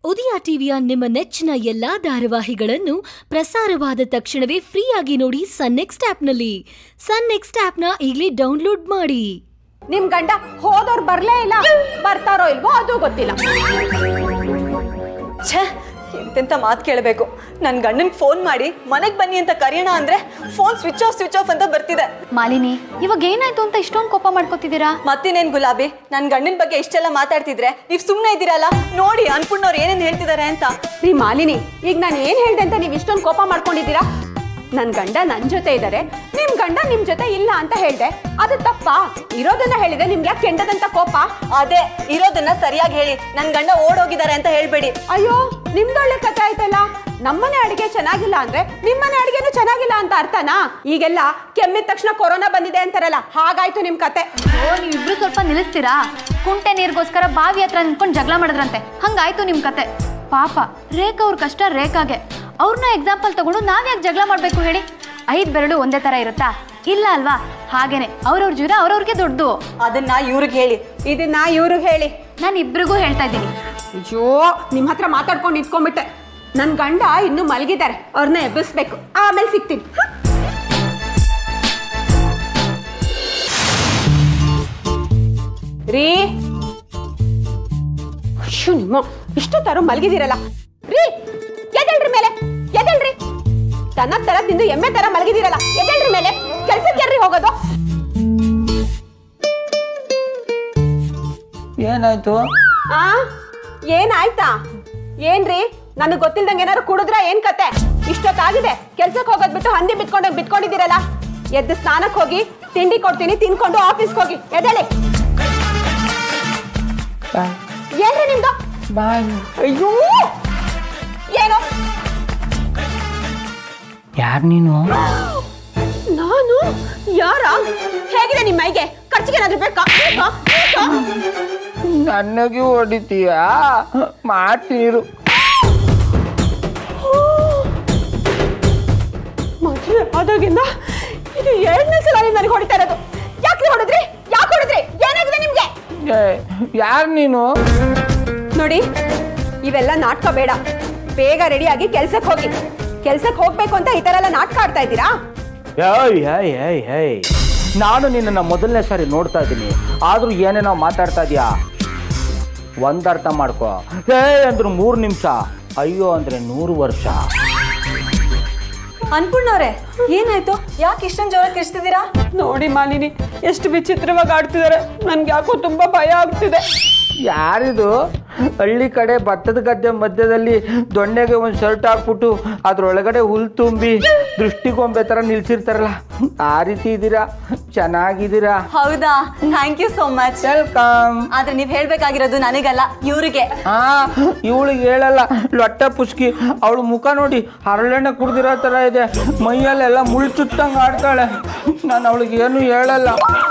ಉದಯ ಟಿವಿಯ ನಿಮ್ಮ ನೆಚ್ಚಿನ ಎಲ್ಲಾ ಧಾರಾವಾಹಿಗಳನ್ನು ಪ್ರಸಾರವಾದ ತಕ್ಷಣವೇ ಫ್ರೀಯಾಗಿ ನೋಡಿ ಸನ್ ನೆಕ್ಸ್ಟ್ ಆಪ್ನಲ್ಲಿ ಸನ್ ನೆಕ್ಸ್ಟ್ ಆಪ್ನ ಈಗಲೇ ಡೌನ್ಲೋಡ್ ಮಾಡಿ ನಿಮ್ ಗಂಡ ಹೋದವ್ರು ಬರ್ಲೇ ಇಲ್ಲ ಬರ್ತಾರೋ ಇಲ್ವೋ ಅದು ಗೊತ್ತಿಲ್ಲ ಛೇ ಎಂತೆಂಥ ಮಾತು ಕೇಳಬೇಕು ನನ್ನ ಗಂಡನಿಗೆ ಫೋನ್ ಮಾಡಿ ಮನೆಗೆ ಬನ್ನಿ ಅಂತ ಕರೆಯೋಣ ಅಂದರೆ phone switch off switch off ಅಂತ ಬರ್ತಿದೆ ಮಾಲಿನಿ ಇವಾಗ ಏನಾಯ್ತು ಅಂತ ಇಷ್ಟೊಂದು ಕೋಪ ಮಾಡ್ಕೋತಿದ್ದೀರಾ ಮತ್ತಿನ್ನೇನು ಗುಲಾಬಿ ನನ್ನ ಗಂಡನ ಬಗ್ಗೆ ಇಷ್ಟೆಲ್ಲ ಮಾತಾಡ್ತಿದ್ರೆ ನೀವು ಸುಮ್ಮನೆ ಇದ್ದೀರಲ್ಲ ನೋಡಿ ಅನ್ಪೂರ್ಣವ್ರು ಏನೇನು ಹೇಳ್ತಿದ್ದಾರೆ ಅಂತ ರೀ ಮಾಲಿನಿ ಈಗ ನಾನು ಏನ್ ಹೇಳ್ದೆ ಅಂತ ನೀವು ಇಷ್ಟೊಂದು ಕೋಪ ಮಾಡ್ಕೊಂಡಿದ್ದೀರಾ ನನ್ ಗಂಡ ನನ್ ಜೊತೆ ಇದ್ದಾರೆ ನಿಮ್ ಗಂಡ ನಿಮ್ ಜೊತೆ ಇಲ್ಲ ಅಂತ ಹೇಳ್ದೆ ಅದು ತಪ್ಪಾ ಇರೋದನ್ನ ಹೇಳಿದೆ ನಿಮ್ಗೆ ಯಾಕೆ ಕೆಂಡದಂತ ಕೋಪ ಅದೇ ಇರೋದನ್ನ ಸರಿಯಾಗಿ ಹೇಳಿ ನನ್ನ ಗಂಡ ಓಡೋಗಿದ್ದಾರೆ ಅಂತ ಹೇಳ್ಬೇಡಿ ಅಯ್ಯೋ ನಿಮ್ದೊಳ್ಳೆ ಕಥೆ ಆಯ್ತಲ್ಲ ನಮ್ಮನೆ ಅಡಿಗೆ ಚೆನ್ನಾಗಿಲ್ಲ ಅಂದ್ರೆ ನಿಮ್ಮನೆ ಅಡಿಗೆನೂ ಚೆನ್ನಾಗಿಲ್ಲ ಅಂತ ಅರ್ಥನಾ ಈಗೆಲ್ಲ ಕೆಮ್ಮಿದ ತಕ್ಷಣ ಕೊರೋನಾ ಬಂದಿದೆ ಅಂತಾರಲ್ಲ ಹಾಗಾಯ್ತು ನಿಮ್ ಕತೆ ಓ ನೀವಿಬ್ರು ಸ್ವಲ್ಪ ನಿಲ್ಲಿಸ್ತೀರಾ ಕುಂಟೆ ನೀರಿಗೋಸ್ಕರ ಬಾವಿ ಹತ್ರ ನಿಂತ್ಕೊಂಡು ಜಗಳ ಮಾಡಿದ್ರಂತೆ ಹಂಗಾಯ್ತು ನಿಮ್ ಕತೆ ಪಾಪ ರೇಖಾ ಅವ್ರ ಕಷ್ಟ ರೇಖಾಗೆ ಅವ್ರನ್ನ ಎಕ್ಸಾಂಪಲ್ ತಗೊಂಡು ನಾವ್ಯಾಕೆ ಜಗಳ ಮಾಡ್ಬೇಕು ಹೇಳಿ ಐದ್ ಬೆರಳು ಒಂದೇ ತರ ಇರುತ್ತಾ ಇಲ್ಲ ಅಲ್ವಾ ಹಾಗೇನೆ ಅವ್ರವ್ರ ಜೀವನ ಅವ್ರವ್ರಿಗೆ ದೊಡ್ಡದು ಅದನ್ನ ಇವ್ರಿಗೆ ಹೇಳಿ ಇದನ್ನ ಇವ್ರಿಗೆ ಹೇಳಿ ನಾನು ಇಬ್ರಿಗೂ ಹೇಳ್ತಾ ಇದ್ದೀನಿ ಅಯ್ಯೋ ನಿಮ್ ಹತ್ರ ಮಾತಾಡ್ಕೊಂಡು ನಿಂತ್ಕೊಂಡ್ಬಿಟ್ಟೆ ನನ್ ಗಂಡ ಇನ್ನು ಮಲಗಿದ್ದಾರೆ ಅವ್ರನ್ನ ಎಬ್ಬಿಸ್ಬೇಕು ಆಮೇಲೆ ಸಿಗ್ತೀನಿ ಹ? ರೀ ಅಯ್ಯೋ ನಿಮ್ಮ ಇಷ್ಟೊತ್ತಾರು ಮಲಗಿದಿರಲ್ಲ ರೀ ಎದ್ದೇಳ್ರಿ ಮೇಲೆ ಎದ್ದೇಳ್ರಿ ದನ ತರ ತಿಂದು ಎಮ್ಮೆ ತರ ಮಲಗಿದಿರಲ್ಲ ಎದ್ದೇಳ್ರಿ ಮೇಲೆ ಕೆಲ್ಸಕ್ಕೆ ಯಾರ್ರಿ ಹೋಗೋದು ಏನಾಯ್ತು ಆ ಏನಾಯ್ತಾ ಏನ್ರಿ ನನಗೆ ಗೊತ್ತಿಲ್ದಂಗೆ ಏನಾದ್ರು ಕುಡಿದ್ರ ಏನ್ ಕತೆ ಇಷ್ಟೊತ್ತಾಗಿದೆ ಕೆಲ್ಸಕ್ಕೆ ಹೋಗೋದ್ ಬಿಟ್ಟು ಹಂದಿ ಬಿತ್ಕೊಂಡೋಗಿ ಬಿತ್ಕೊಂಡಿದ್ದೀರಲ್ಲ ಎದ್ದು ಸ್ನಾನಕ್ಕೆ ಹೋಗಿ ತಿಂಡಿ ಕೊಡ್ತೀನಿ ತಿನ್ಕೊಂಡು ಆಫೀಸ್ಗೆ ಹೋಗಿ ಎದ್ದೇಳಿ ಬಾಯ್ ಏನ್ರಿ ನಿಮ್ದು ಬಾಯ್ ಅಯ್ಯೋ ಏನು ಯಾರು ನೀನು ನಾನು ಯಾರ ಹೇಗಿದೆ ನಿಮ್ಮ ಮೈಗೆ ಖರ್ಚಿಗೆ ಏನಾದ್ರು ಬೇಕಾ ಬೇಕಾ? ಬೇಕಾ? ನನಗೆ ಹೊಡಿತೀಯಾ ಮಾಡ್ತೀರು ಮದುವೆ ಆದಾಗಿಂದ ಇದು ಎರಡನೇ ಸಲ ನೀವು ನನಗೆ ಹೊಡಿತಾ ಇರೋದು ಯಾಕೆ ಹೊಡೆದ್ರಿ ಯಾಕೆ ಹೊಡೆದ್ರಿ ಏನಾಗಿದೆ ನಿಮ್ಗೆ ಯಾರು ನೀನು ನೋಡಿ ಇವೆಲ್ಲ ನಾಟಕ ಬೇಡ ಬೇಗ ರೆಡಿಯಾಗಿ ಕೆಲ್ಸಕ್ಕೆ ಹೋಗಿ ಕೆಲ್ಸಕ್ಕೆ ಹೋಗ್ಬೇಕು ಅಂತ ಈ ತರ ಎಲ್ಲ ನಾಟಕ ಆಡ್ತಾ ಇದ್ದೀರಾ ಏಯ್ ಏಯ್ ಏಯ್ ಏಯ್ ನಾನು ನಿನ್ನನ್ನು ಮೊದಲನೇ ಸಾರಿ ನೋಡ್ತಾ ಇದ್ದೀನಿ ಆದ್ರೂ ಏನೇನೋ ಮಾತಾಡ್ತಾ ಇದೀಯಾ ಒಂದ್ ಅರ್ಥ ಮಾಡ್ಕೋ ಹೇ ಅಂದ್ರೆ ಮೂರು ನಿಮಿಷ ಅಯ್ಯೋ ಅಂದ್ರೆ ನೂರು ವರ್ಷ ಅನ್ಪೂರ್ಣವ್ರೆ ಏನಾಯ್ತು ಯಾಕೆ ಇಷ್ಟೊಂದು ಜೋರ ಕಿರ್ಚ್ತಿದ್ದೀರಾ ನೋಡಿ ಮಾಲಿನಿ ಎಷ್ಟು ವಿಚಿತ್ರವಾಗಿ ಆಡ್ತಿದ್ದಾರೆ ನನ್ಗೆ ಯಾಕೋ ತುಂಬಾ ಭಯ ಆಗ್ತಿದೆ ಯಾರಿದು ಹಳ್ಳಿ ಕಡೆ ಭತ್ತದ ಗದ್ದೆ ಮಧ್ಯದಲ್ಲಿ ದೊಣ್ಣೆಗೆ ಒಂದು ಶರ್ಟ್ ಹಾಕ್ಬಿಟ್ಟು ಅದ್ರೊಳಗಡೆ ಹುಲ್ ತುಂಬಿ ದೃಷ್ಟಿಗೊಂಬೆ ಥರ ನಿಲ್ಸಿರ್ತಾರಲ್ಲ ಆ ರೀತಿ ಇದ್ದೀರಾ ಚೆನ್ನಾಗಿದ್ದೀರಾ ಹೌದಾ thank you so much welcome ಆದ್ರೆ ನೀವ್ ಹೇಳ್ಬೇಕಾಗಿರೋದು ನನಗಲ್ಲ ಇವ್ರಿಗೆ ಹಾ ಇವಳಿಗೆ ಹೇಳಲ್ಲ ಲೊಟ್ಟ ಪುಸ್ಕಿ ಅವಳು ಮುಖ ನೋಡಿ ಹರಳೆಣ್ಣೆ ಕುಡ್ದಿರೋ ಥರ ಇದೆ ಮೈಯಲ್ಲೆಲ್ಲ ಮುಳ್ಳು ಚುತ್ತಂಗೆ ಆಡ್ತಾಳೆ ನಾನು ಅವಳಿಗೆ ಏನು ಹೇಳಲ್ಲ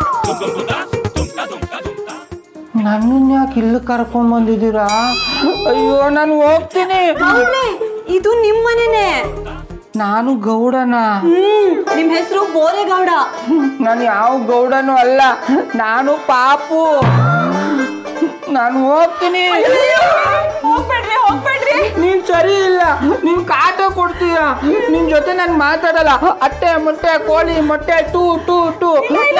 ನನ್ನನ್ನ ಯಾಕೆ ಇಲ್ಲಿ ಕರ್ಕೊಂಡ್ ಬಂದಿದ್ದೀರಾ ಅಯ್ಯೋ ನಾನು ಹೋಗ್ತೀನಿ ಇದು ನಿಮ್ಮನೇನೆ ನಾನು ಗೌಡನ ಹ್ಮ್ ನಿಮ್ ಹೆಸರು ಬೋರೇಗೌಡ ನಾನು ಯಾವ ಗೌಡನೂ ಅಲ್ಲ ನಾನು ಪಾಪು ನಾನು ಹೋಗ್ತೀನಿ ಹೋಗ್ಬೇಡ್ರಿ ಹೋಗ್ಬೇಡ್ರಿ ನೀನ್ ಸರಿ ಇಲ್ಲ ನೀನ್ ಕಾಟ ಕೊಡ್ತೀಯ ನಿನ್ ಜೊತೆ ನಾನು ಮಾತಾಡಲ್ಲ ಅಟ್ಟೆ ಮೊಟ್ಟೆ ಕೋಳಿ ಮೊಟ್ಟೆ ಟೂ ಟೂ ಟೂ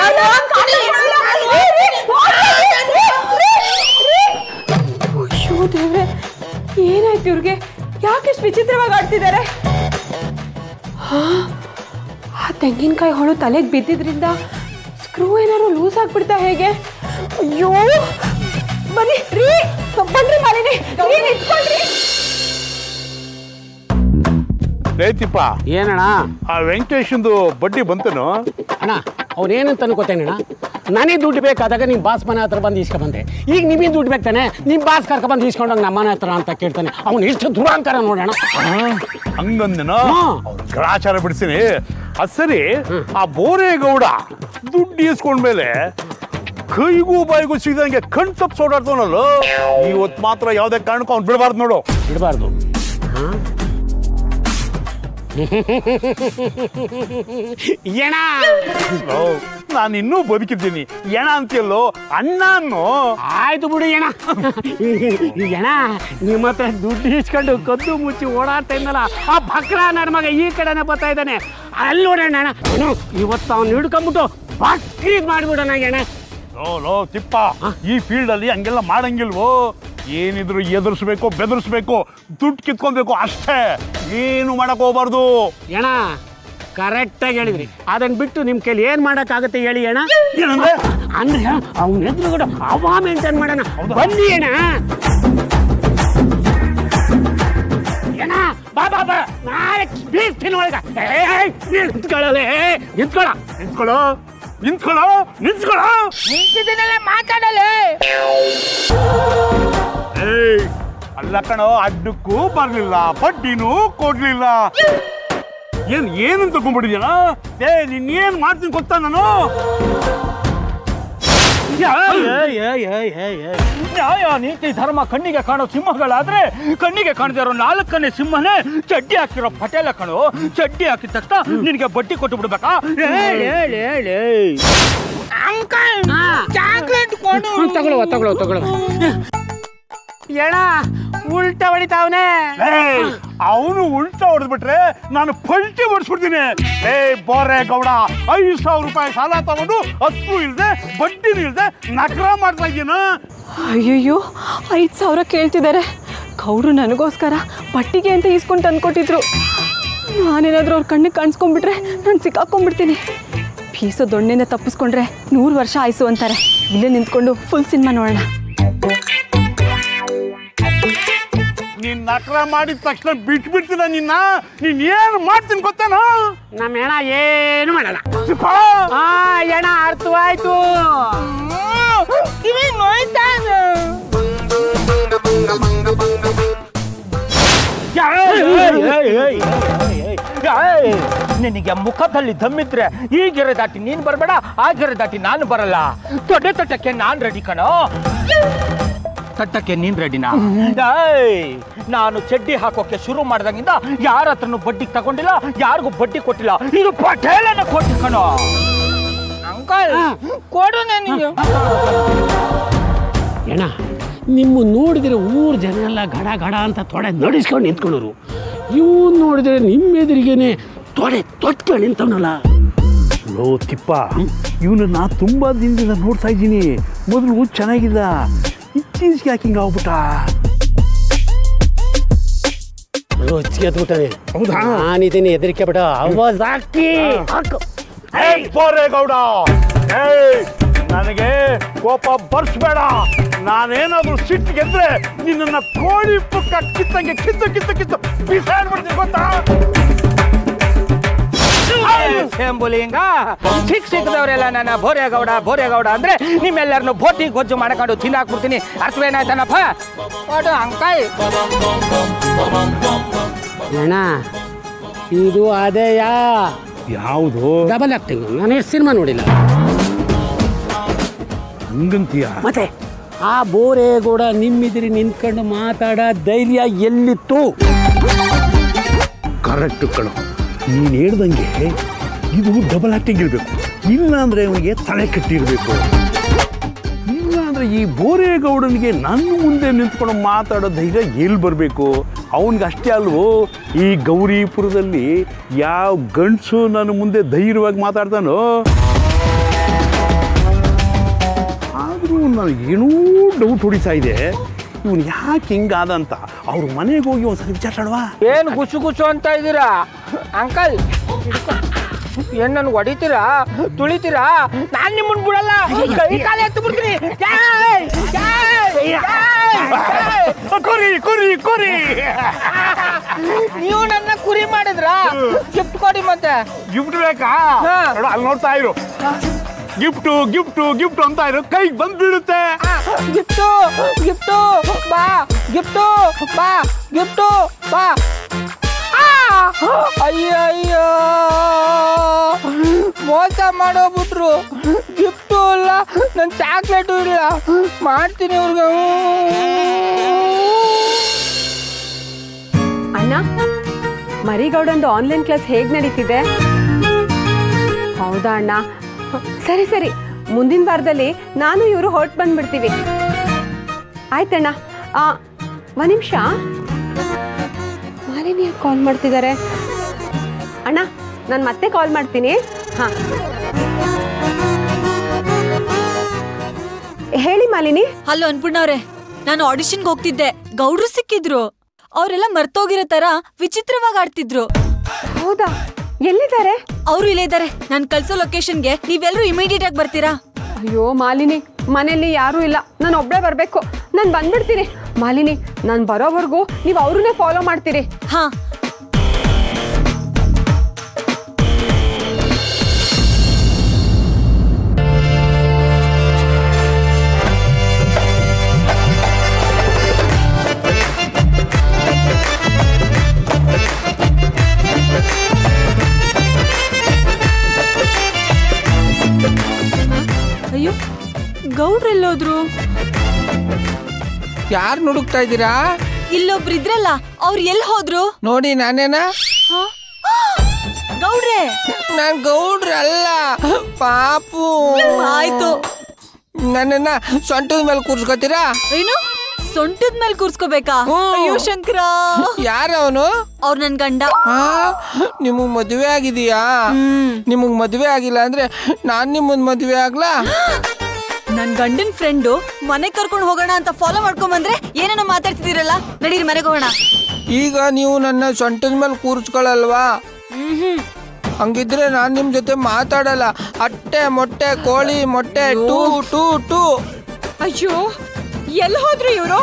ಅಯ್ಯೋ ದೇವ್ರೆ ಏನಾಯ್ತು ಇವ್ರಿಗೆ ಯಾಕೆಷ್ಟು ವಿಚಿತ್ರವಾಗಿ ಆಡ್ತಿದ್ದಾರೆ ಹಾ, ಆ ತೆಂಗಿನಕಾಯಿ ಹೊಳು ತಲೆಗೆ ಬಿದ್ದಿದ್ರಿಂದ ಸ್ಕ್ರೂ ಏನಾದ್ರು ಲೂಸ್ ಆಗ್ಬಿಡ್ತಾ ಹೇಗೆ ಅಯ್ಯೋ ಬನ್ನಿ ರೀ ಬನ್ರಿ ಮಾಲಿನಿ ರೀ ನಿಂತ್ಕೊಳ್ರಿ ರೈತಿಪ್ಪ ಏನಣ್ಣ ಆ ವೆಂಕಟೇಶಂದು ಬಡ್ಡಿ ಬಂತನು ಅಣ್ಣ ಅವ್ನೇನಂತ ಅನ್ಕೋತೇನಣ್ಣ ನನಗೆ ದುಡ್ಡು ಬೇಕಾದಾಗ ನಿಮ್ಮ ಬಾಸ್ ಮನೆ ಹತ್ರ ಬಂದು ಇಸ್ಕೊಂಬಂದೆ ಈಗ ನಿಮಗೆ ದುಡ್ಡು ಬೇಕಾನೆ ನಿಮ್ಮ ಬಾಸ್ ಕರ್ಕೊಂಡ್ಬಂದು ಇಸ್ಕೊಂಡೋಗಿ ನಮ್ಮ ಮನೆ ಹತ್ರ ಅಂತ ಕೇಳ್ತಾನೆ ಅವ್ನು ಎಷ್ಟು ದುರಾಂಕಾರ ನೋಡೋಣ ಹಂಗಂದನ ಹಾ. ಅವ್ರ ಗ್ರಾಚಾರ ಬಿಡಿಸಿನಿ ಅದ್ ಸರಿ ಆ ಬೋರೇಗೌಡ ದುಡ್ಡು ಇಸ್ಕೊಂಡ್ಮೇಲೆ ಕೈಗೂ ಬಾಯಿಗೂ ಸಿಗದಂಗೆ ಕಣ್ ತಪ್ಪು ಓಡಾಡ್ತಾವನಲ್ಲ ಇವತ್ತು ಮಾತ್ರ ಯಾವ್ದೇ ಕಾರಣಕ್ಕೂ ಅವ್ನು ಬಿಡಬಾರ್ದು ನೋಡು ಬಿಡಬಾರ್ದು ಏಣ ನಾನು ಇನ್ನೂ ಬದುಕಿದ್ದೀನಿ ಎಣ ಅಂತೀಯಲ್ಲೋ ಅಣ್ಣ ಅನ್ನೋ ಆಯ್ತು ಬಿಡು ಏಣ ಏಣ ನಿಮ್ಮ ಹತ್ರ ದುಡ್ಡು ಇಸ್ಕೊಂಡು ಕದ್ದು ಮುಚ್ಚಿ ಓಡಾಡ್ತಾ ಇದ್ದಲ್ಲ ಆ ಭಕ್ರ ನನ್ನ ಮಗ ಈ ಕಡೆನೇ ಬರ್ತಾ ಇದ್ದಾನೆ ಅಲ್ಲಿ ನೋಡೋಣ ಅಣ್ಣ ಅಣ್ಣ, ಇವತ್ತು ಅವ್ನು ಹಿಡ್ಕೊಂಬಿಟ್ಟು ಬಾಕಿ ಮಾಡಿಬಿಡೋಣ ಏಣ ಲೋ ಲೋ ತಿಪ್ಪ ಈ ಫೀಲ್ಡ್ ಅಲ್ಲಿ ಹಂಗೆಲ್ಲ ಮಾಡಂಗಿಲ್ವೋ ಏನಿದ್ರು ಎದುರಿಸ್ಬೇಕು ಬೆದರಿಸ್ಬೇಕು ದುಡ್ಡು ಕಿತ್ಕೊಬೇಕು ಅಷ್ಟೇ ಏನು ಮಾಡಕ್ ಹೋಗ್ಬಾರ್ದು ಏಣ ಕರೆಕ್ಟಾಗಿ ಹೇಳಿದ್ರಿ ಅದನ್ನ ಬಿಟ್ಟು ನಿಮ್ಮ ಕೈಲಿ ಏನು ಮಾಡೋಕ್ಕಾಗುತ್ತೆ ಹೇಳಿ ಅಣ್ಣ ಏನಂದ್ರೆ ಅಂದ್ರೆ ಅವ್ನ ಎದುರುಗಡೆ ಅವ ಮೇಂಟೈನ್ ಮಾಡೋಣ ಬನ್ನಿ ಅಣ್ಣ ಏನ ಬಾ ಬಾ ಬಾ ನಾಳೆ ಬೀಸ್ತೀನಿ ಒಳಗ ಏಯ್, ನಿಂತ್ಕೊಳ್ಳಲೆ ನಿಂತ್ಕೊಳ್ಳ ನಿಂತ್ಕೊಳ್ಳೋ ನಿಂತ್ಕೊಳ್ಳೋ ನಿಂತ್ಕೊಳ್ಳೋ ನಿಂತಿದ್ದೀನಲ್ಲ ಮಾತಾಡಲೆ ಏಯ್ ಅಲ್ಲ ಕಣೋ ಅಡ್ಡಕ್ಕೂ ಬರ್ಲಿಲ್ಲ ಬಡ್ಡಿನೂ ಕೊಡ್ಲಿಲ್ಲ ಏನ್ ಏನಂತ ತಗೊಂಡ್ಬಿಟ್ಟಿದ್ಯಾನ ಏ ನೀನ್ ಏನ್ ಮಾಡ್ತೀನಿ ಗೊತ್ತಾ ನಾನು ನ್ಯಾಯ ನೀತಿ ಧರ್ಮ ಕಣ್ಣಿಗೆ ಕಾಣೋ ಸಿಂಹಗಳಾದ್ರೆ ಕಣ್ಣಿಗೆ ಕಾಣದೇ ಇರೋ ನಾಲ್ಕನೇ ಸಿಂಹನೇ ಚಡ್ಡಿ ಹಾಕಿರೋ ಪಟೇಲ ಕಣು ಚಡ್ಡಿ ಹಾಕಿದ ತಕ್ಷಣ ನಿನಗೆ ಬಡ್ಡಿ ಕೊಟ್ಟು ಬಿಡ್ಬೇಕಾ ಹೇಳ್, ಹೇಳ್, ಹೇಳ್, ಹೇಳ್. ಚಾಕ್ಲೇಟ್ ಕೊಡು ತಗೊಳ್ಳುವ ತಗೊಳ್ಳುವ ತಗೊಳ್ಳುವ ಎಣ ಉಲ್ಟ ಹೊಡಿತಾವನೆ ಅವನು ಉಲ್ಟಾ ಹೊಡೆದ್ಬಿಟ್ರೆ ನಾನು ಪಲ್ಟಿ ಹೊಡಿಸ್ಬಿಡ್ತೀನಿ ಏ ಬೋರೆ ಗೌಡ ಐದು ಸಾವಿರ ರೂಪಾಯಿ ಸಾಲ ತಗೊಂಡು ಹತ್ತು ಇಲ್ದೆ ಬಡ್ಡಿನೂ ಇಲ್ದೆ ನಕರ ಮಾಡ್ತಾ ಇದ್ದೀನ ಅಯ್ಯಯ್ಯೋ ಐದು ಸಾವಿರ ಕೇಳ್ತಿದ್ದಾರೆ ಗೌಡ್ರು ನನಗೋಸ್ಕರ ಬಟ್ಟಿಗೆ ಅಂತ ಈಸ್ಕೊಂಡು ತಂದ್ಕೊಟ್ಟಿದ್ರು ನಾನೇನಾದ್ರೂ ಅವ್ರ ಕಣ್ಣಿಗೆ ಕಾಣಿಸ್ಕೊಂಡ್ಬಿಟ್ರೆ ನಾನು ಸಿಕ್ಕಾಕೊಂಡ್ಬಿಡ್ತೀನಿ ಫೀಸು ದೊಣ್ಣೆನ ತಪ್ಪಿಸ್ಕೊಂಡ್ರೆ ನೂರು ವರ್ಷ ಆಯ್ಸು ಅಂತಾರೆ ಇಲ್ಲೇ ನಿಂತ್ಕೊಂಡು ಫುಲ್ ಸಿನಿಮಾ ನೋಡೋಣ ನೀನ್ ನಕರ ಮಾಡಿದ ತಕ್ಷಣ ಬಿಟ್ಬಿಡ್ತೀನ ನಿನ್ನ ನೀನ್ ಏನ್ ಮಾಡ್ತೀನಿ ಗೊತ್ತೇನೋ ನಮ್ಮ ಹೆಣ ಏನು ಮಾಡಲ್ಲ ಸಿಪ್ಪ ಆ ಎಣ ಅರ್ಥವಾಯ್ತು ಏಯ್, ನಿನಗೆ ಮುಖದಲ್ಲಿ ದಮ್ಮಿದ್ರೆ ಈ ಗೆರೆ ದಾಟಿ ನೀನ್ ಬರಬೇಡ ಆ ಗೆರೆ ದಾಟಿ ನಾನು ಬರಲ್ಲ ತೊಡೆ ತಟ್ಟಕ್ಕೆ ನಾನ್ ರೆಡಿ ಕಣೋ ತಟ್ಟಕ್ಕೆ ನೀನ್ ರೆಡಿನಾ ಏಯ್, ನಾನು ಚಡ್ಡಿ ಹಾಕೋಕೆ ಶುರು ಮಾಡ್ದಾಗಿಂದ ಯಾರ ಹತ್ರನು ಬಡ್ಡಿ ತಗೊಂಡಿಲ್ಲ ಯಾರಿಗೂ ಬಡ್ಡಿ ಕೊಟ್ಟಿಲ್ಲ ಇದು ಪಟೇಲನ ಕೊಟ್ಟಿ ಕಣೋ ಅಂಕಲ್ ಕೊಡು ನನಗೆ ಎಣ ನಿಮ್ಮ ನೋಡಿದ್ರೆ ಊರ್ ಜನ ಎಲ್ಲ ಗಡ ಗಡ ಅಂತ ತೊಡೆ ನಡೆಸ್ಕೊಂಡು ನಿಂತ್ಕೊಂಡರು ಇವು ನೋಡಿದ್ರೆ ನಿಮ್ಮ ಎದುರಿಗೇನೆ ತೊಡೆ ತೊಟ್ಕೊಂಡು ನಿಂತವನಲ್ಲ ಲೋ ತಿಪ್ಪ ಇವನು ನಾ ತುಂಬಾ ದಿನದಿಂದ ನೋಡ್ತಾ ಇದ್ದೀನಿ ಮೊದಲು ಚೆನ್ನಾಗಿದ್ದ ಇತ್ತೀಚೆಗೆ ಯಾಕೆ ಹಿಂಗ ಆಗ್ಬಿಟ್ಟ ರುಚಿಗೆ ಎದ್ಬಿಟ್ಟಾನೆ ಹೌದಾ? ನಾನಿದ್ದೀನಿ ಹೆದರಿಕೆ ಬಿಡ ಅವಾಜ್ ಹಾಕಿ ಹಾಕು ಏಯ್ ಬೋರೇಗೌಡ ಏಯ್ ನನಗೆ ಕೋಪ ಬರ್ಸ್ಬೇಡ ನಾನೇನಾದ್ರೂ ಸಿಟ್ಟು ಗೆದ್ರೆ ನಿನ್ನನ್ನ ಕೋಳಿ ಪುಕ್ಕ ಕಿತ್ತಂಗೆ ಕಿತ್ತು ಕಿತ್ತು ಕಿತ್ತು ಬಿಸಾಡ್ಬಿಡ್ತೀನಿ ಗೊತ್ತಾ ಶಂಭುಲಿಂಗ ಸಿಕ್ ಸಿಕ್ಕದವರೆಲ್ಲ ನನ್ನ ಬೋರೇಗೌಡ ಬೋರೇಗೌಡ ಅಂದ್ರೆ ನಿಮ್ಮೆಲ್ಲರನ್ನು ಬೋಟಿ ಗೊಜ್ಜು ಮಾಡ್ಕೊಂಡು ತಿಂದಾಕ್ಬಿಡ್ತೀನಿ ಅರ್ಥವೇನಾಯ್ತನಪ್ಪ ಕೊಡು ಅಂಕಲ್ ಅಣ್ಣ ಇದು ಅದೇಯಾ ಯಾವುದು ಡಬಲ್ ಆಕ್ಟಿಂಗ್ ನಾನು ಎಷ್ಟು ಸಿನಿಮಾ ನೋಡಿಲ್ಲ ಹಂಗಂತೀಯ ಮತ್ತೆ ಆ ಬೋರೇಗೌಡ ನಿಮ್ಮಿದಿರಿ ನಿಂತ್ಕೊಂಡು ಮಾತಾಡೋ ಧೈರ್ಯ ಎಲ್ಲಿತ್ತು ಕರೆಕ್ಟ್ ಕಣೋ ನೀನು ಹೇಳ್ದಂಗೆ ಇದು ಡಬಲ್ ಆಕ್ಟಿಂಗ್ ಇರಬೇಕು ಇಲ್ಲ ಅಂದ್ರೆ ಅವನಿಗೆ ತಲೆ ಕಟ್ಟಿರ್ಬೇಕು ಇಲ್ಲ ಅಂದ್ರೆ ಈ ಬೋರೇಗೌಡನಿಗೆ ನನ್ನ ಮುಂದೆ ನಿಂತ್ಕೊಂಡು ಮಾತಾಡೋ ಧೈರ್ಯ ಎಲ್ಲಿ ಬರಬೇಕು ಅವನಿಗೆ ಅಷ್ಟೇ ಅಲ್ವೋ ಈ ಗೌರಿಪುರದಲ್ಲಿ ಯಾವ ಗಂಡಸು ನನ್ನ ಮುಂದೆ ಧೈರ್ಯವಾಗಿ ಮಾತಾಡ್ತಾನೋ ಆದರೂ ನನಗೆ ಏನೋ ಡೌಟ್ ಹೊಡಿತಾ ಇದೆ ಇವನು ಯಾಕೆ ಹಿಂಗಾದ ಅಂತ ಅವ್ರ ಮನೆಗೆ ಹೋಗಿ ಒಂದ್ಸಲ ವಿಚಾರಿಸೋಣವಾ ಏನ್ ಗುಸು ಗುಸು ಅಂತ ಇದ್ದೀರಾ ಅಂಕಲ್ ಏನ್ ನನ್ ಹೊಡಿತೀರಾ ತುಳಿತೀರಾ ನಾನ್ ನಿಮ್ಮನ್ ಬಿಡಲ್ಲ ಕೈ ಕಾಲ ಎತ್ತು ಬಿಡ್ತೀನಿ ಜೈ! ಜೈ! ಜೈ! ಕುರಿ ಕುರಿ ಕುರಿ ನೀವು ನನ್ನ ಕುರಿ ಮಾಡಿದ್ರ ಗಿಫ್ಟ್ ಕೊಡಿ ಮತ್ತೆ ಗಿಫ್ಟ್ ಬೇಕಾ ಹಾ. ನೋಡು, ಅಲ್ಲಿ ನೋಡ್ತಾ ಇರು ಗಿಫ್ಟು ಗಿಫ್ಟು ಗಿಫ್ಟ್ ಅಂತ ಇರು ಕೈಗೆ ಬಂದ್ ಬೀಳುತ್ತೆ ಗಿಫ್ಟು ಗಿಫ್ಟು ಬಾ ಗಿಫ್ಟು ಬಾ ಗಿಫ್ಟು ಬಾ ಆ! ಅಯ್ಯೋ ಅಯ್ಯೋ ಮೋಸ ಮಾಡೋಗ್ಬಿಟ್ರು ಗಿಫ್ಟು ಇಲ್ಲ ನನ್ನ ಚಾಕ್ಲೇಟು ಇಲ್ಲ ಮಾಡ್ತೀನಿ ಇವ್ರಿಗೆ ಅಣ್ಣ ಮರಿಗೌಡಂದು ಆನ್ಲೈನ್ ಕ್ಲಾಸ್ ಹೇಗೆ ನಡೀತಿದೆ ಹೌದಾ ಅಣ್ಣ ಸರಿ ಸರಿ ಮುಂದಿನ ವಾರದಲ್ಲಿ ನಾನು ಇವರು ಹೊರಟು ಬಂದ್ಬಿಡ್ತೀವಿ ಆಯ್ತಣ್ಣ ಆ, ಒಂದ್ ನಿಮಿಷ ಮಾಲಿನಿ ಕಾಲ್ ಮಾಡ್ತಿದ್ದಾರೆ ಅಣ್ಣ ನಾನು ಮತ್ತೆ ಕಾಲ್ ಮಾಡ್ತೀನಿ ಹಾಂ ಹೇಳಿ ಮಾಲಿನಿ ಹಲೋ ಅನ್ಪೂರ್ಣವ್ರೆ ನಾನು ಆಡಿಷನ್ಗೆ ಹೋಗ್ತಿದ್ದೆ ಗೌಡ್ರು ಸಿಕ್ಕಿದ್ರು ಅವರೆಲ್ಲ ಮರ್ತೋಗಿರೋ ತರ ವಿಚಿತ್ರವಾಗಿ ಆಡ್ತಿದ್ರು ಹೌದಾ ಎಲ್ಲಿದ್ದಾರೆ ಅವರು ಇಲ್ಲೇ ಇದ್ದಾರೆ ನಾನು ಕಳ್ಸೋ ಲೊಕೇಶನ್ಗೆ ನೀವೆಲ್ಲರೂ ಇಮಿಡಿಯೇಟ್ ಆಗಿ ಬರ್ತೀರಾ ಅಯ್ಯೋ ಮಾಲಿನಿ ಮನೆಯಲ್ಲಿ ಯಾರೂ ಇಲ್ಲ ನಾನು ಒಬ್ಬಳೇ ಬರಬೇಕು ನಾನು ಬಂದ್ಬಿಡ್ತೀನಿ ಮಾಲಿನಿ ನಾನು ಬರೋವರೆಗೂ ನೀವು ಅವ್ರನ್ನೇ ಫಾಲೋ ಮಾಡ್ತೀರಿ ಹಾ ಅಯ್ಯೋ ಗೌಡ್ರೆಲ್ಲೋದ್ರು ಯಾರು ನುಡುಕ್ತಾ ಇದ್ದೀರಾ ಇಲ್ಲೊಬ್ರು ಇದ್ರಲ್ಲ ಅವ್ರು ಎಲ್ಲಿ ಹೋದ್ರು ನೋಡಿ ನಾನೇನಾ ಹಾ? ಗೌಡ್ರೆ ನಾನ್ ಗೌಡ್ರ ಅಲ್ಲ ಪಾಪು ಆಯ್ತು ನನ್ನನ್ನ ಸೊಂಟದ ಮೇಲೆ ಕೂರ್ಸ್ಕೊತೀರಾ ಏನು ಸೊಂಟದ ಮೇಲೆ ಕೂರ್ಸ್ಕೋಬೇಕಾ ಅಯ್ಯೋ ಶಂಕರ ಯಾರು ಅವನು ಅವ್ರು ನನ್ ಗಂಡ ನಿಮಗ್ ಮದುವೆ ಆಗಿದೆಯಾ ಹ್ಮ್ ನಿಮಗ್ ಮದುವೆ ಆಗಿಲ್ಲ ಅಂದ್ರೆ ನಾನ್ ನಿಮ್ಮನ್ ಮದುವೆ ಆಗ್ಲಾ ನನ್ ಗಂಡನ್ ಫ್ರೆಂಡು ಮನೆ ಕರ್ಕೊಂಡು ಹೋಗೋಣ ಅಂತ ಫಾಲೋ ಮಾಡ್ಕೊಂಡ್ ಬಂದ್ರೆ ಏನೇನೋ ಮಾತಾಡ್ತಿದ್ದೀರಲ್ಲ ನಡೀರಿ ಮನೆಗೆ ಹೋಗೋಣ ಈಗ ನೀವು ನನ್ನ ಸೊಂಟದ ಮೇಲೆ ಕೂರ್ಸ್ಕೊಳಲ್ವಾ ಹ್ಮ್ ಹಂಗಿದ್ರೆ ನಾನ್ ನಿಮ್ ಜೊತೆ ಮಾತಾಡಲ್ಲ ಅಟ್ಟೆ ಮೊಟ್ಟೆ ಕೋಳಿ ಮೊಟ್ಟೆ ಟೂ ಟೂ ಟೂ ಅಯ್ಯೋ ಎಲ್ಲಿ ಹೋದ್ರು ಇವರು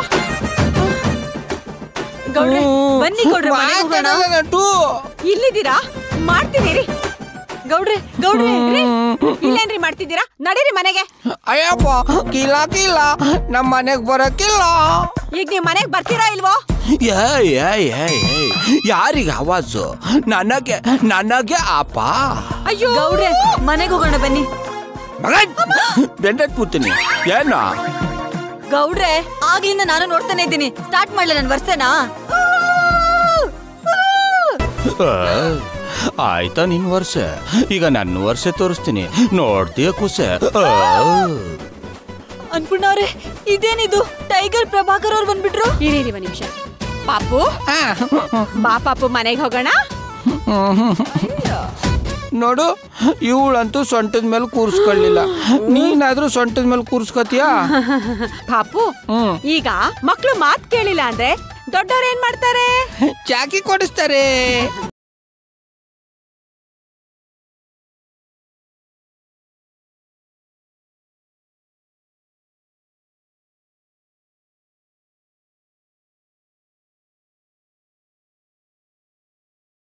ಗೌಡ್ರೆ ಬನ್ನಿ ಗೌಡ್ರೆ ಮನೆಗೆ ಹೋಗೋಣ ಮಾತಾಡಲ್ಲ ಟೂ ಇಲ್ಲಿದ್ದೀರಾ ಮಾಡ್ತೀನಿ ರೀ ಗೌಡ್ರೆ ಗೌಡ್ರೆ ರೀ, ಇಲ್ಲೇನ್ರಿ ಮಾಡ್ತಿದ್ದೀರಾ ನಡೀರಿ ಮನೆಗೆ ಅಯ್ಯಪ್ಪ ಕಿಲ ಕಿಲ ನಮ್ಮ ಮನೆಗ್ ಬರಕ್ಕಿಲ್ಲ ಈಗ ನೀವು ಮನೆಗೆ ಬರ್ತೀರಾ ಇಲ್ವೋ ಏಯ್ ಏಯ್ ಏಯ್ ಏಯ್ ಯಾರಿಗೆ ಆವಾಜು ನನಗೆ ನನಗೆ ಅಪ್ಪ ಅಯ್ಯೋ ಗೌಡ್ರೆ ಮನೆಗೆ ಹೋಗೋಣ ಬನ್ನಿ ಮಗನ್ ಬೆಂಡಟ್ ಕೂತೀನಿ ಏನ ಗೌಡ್ರೆ ಆಗ್ಲಿಂದ ನಾನು ನೋಡ್ತಾನೆ ಇದ್ದೀನಿ ಸ್ಟಾರ್ಟ್ ಮಾಡ್ಲ ನನ್ ವರ್ಷನಾ ಆಯ್ತಾ ನಿನ್ ವರ್ಷ ಈಗ ನನ್ನ ವರ್ಷ ತೋರಿಸ್ತೀನಿ ನೋಡ್ತೀಯ ಕುಸೆ ಅನ್ಪೂರ್ಣವ್ರೆ ಇದೇನಿದು ಟೈಗರ್ ಪ್ರಭಾಕರ್ ಅವ್ರು ಬಂದ್ಬಿಟ್ರು ಇರೀರಿ ಒಂದ್ ನಿಮಿಷ ಪಾಪು ಬಾ ಪಾಪು ಮನೆಗೆ ಹೋಗೋಣ ನೋಡು ಇವಳಂತೂ ಸೊಂಟದ ಮೇಲೆ ಕೂರ್ಸ್ಕೊಳ್ಳಿಲ್ಲ ನೀನಾದ್ರೂ ಸೊಂಟದ ಮೇಲೆ ಕೂರ್ಸ್ಕೊತೀಯಾ ಪಾಪು ಹ್ಮ್ ಈಗ ಮಕ್ಳು ಮಾತ್ ಕೇಳಿಲ್ಲ ಅಂದ್ರೆ ದೊಡ್ಡವ್ರು ಏನ್ ಮಾಡ್ತಾರೆ ಚಾಕಿ ಕೊಡಿಸ್ತಾರೆ